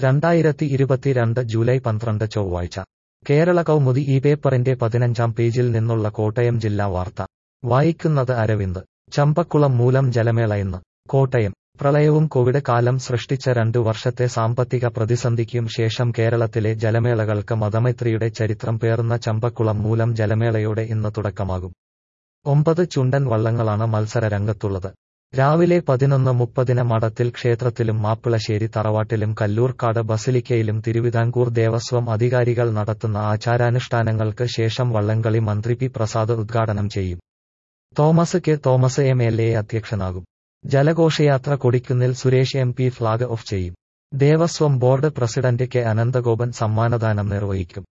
രണ്ടായിരത്തി ഇരുപത്തിരണ്ട് ജൂലൈ പന്ത്രണ്ട് ചൊവ്വാഴ്ച കേരള കൗമുദി ഈ പേപ്പറിന്റെ പതിനഞ്ചാം പേജിൽ നിന്നുള്ള കോട്ടയം ജില്ലാ വാർത്ത വായിക്കുന്നത് അരവിന്ദ് ചമ്പക്കുളം മൂലം ജലമേള ഇന്ന് കോട്ടയം പ്രളയവും കോവിഡ് കാലം സൃഷ്ടിച്ച രണ്ടു വർഷത്തെ സാമ്പത്തിക പ്രതിസന്ധിക്കും ശേഷം കേരളത്തിലെ ജലമേളകൾക്ക് മതമൈത്രിയുടെ ചരിത്രം പേറുന്ന ചമ്പക്കുളം മൂലം ജലമേളയോടെ ഇന്ന് തുടക്കമാകും ഒമ്പത് ചുണ്ടൻ വള്ളങ്ങളാണ് മത്സര രംഗത്തുള്ളത് രാവിലെ പതിനൊന്ന് മുപ്പതിന് മഠത്തിൽ ക്ഷേത്രത്തിലും മാപ്പിളശ്ശേരി തറവാട്ടിലും കല്ലൂർക്കാട് ബസിലിക്കയിലും തിരുവിതാംകൂർ ദേവസ്വം അധികാരികൾ നടത്തുന്ന ആചാരാനുഷ്ഠാനങ്ങൾക്ക് ശേഷം വള്ളംകളി മന്ത്രി പി പ്രസാദ് ഉദ്ഘാടനം ചെയ്യും Thomas K Thomas M L A അധ്യക്ഷനാകും ജലഘോഷയാത്ര Kodikunnil Suresh M P flag off ചെയ്യും Devaswom board president K Ananthagopan സമ്മാനദാനം നിർവഹിക്കും